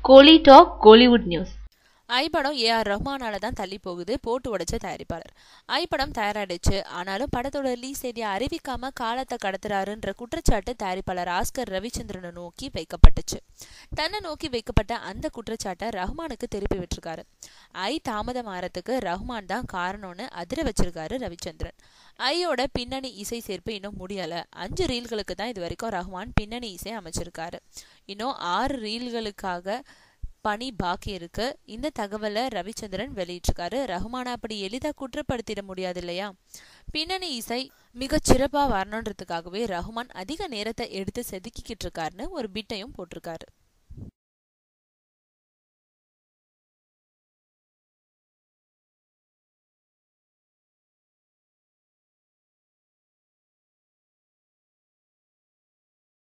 Kohli talk Kollywood news I படம் A R ரஹ்மானால தான் தள்ளி போகுது போட்டு உடைச்ச தயாரிப்பாளர் ஐ படம் தயாராயிடுச்சு ஆனாலும் படத்தோட ரிலீஸ் தேதியை அறிவிக்காம காலத்தை கடத்துறாருன்ற குற்றச்சாட்டு தயாரிப்பாளர் ஆஸ்கர் ரவிச்சந்திரனை நோக்கி வைக்கப்பட்டுச்சு தன்னை நோக்கி வைக்கப்பட்ட அந்த குற்றச்சாட்டை ரஹ்மானுக்கு திருப்பி விட்டுருக்காரு ஐ தாமதம் ஆறதுக்கு ரஹ்மான் தான் காரணம்னு அதிர வச்சிருக்காரு ரவிச்சந்திரன் ஐயோட பின்னணி இசை சேர்ப்பு இன்னும் முடியல அஞ்சு ரீல்களுக்கு தான் இது வரைக்கும் ரஹ்மான் பின்னணி இசை அமைச்சிருக்காரு இன்னும் ஆறு ரீல்களுக்காக பணி பாக்கி இருக்கு இந்த தகவலை ரவிச்சந்திரன் வெளியிட்டிருக்காரு ரஹ்மானை அப்படி எளிதா குற்றப்படுத்திட முடியாது இல்லையா பின்னணி இசை மிக சிறப்பா வரணுன்றதுக்காகவே ரஹ்மான் அதிக நேரத்தை எடுத்து செதுக்கிக்கிட்டு இருக்காருன்னு ஒரு பிட்டையும் போட்டிருக்காரு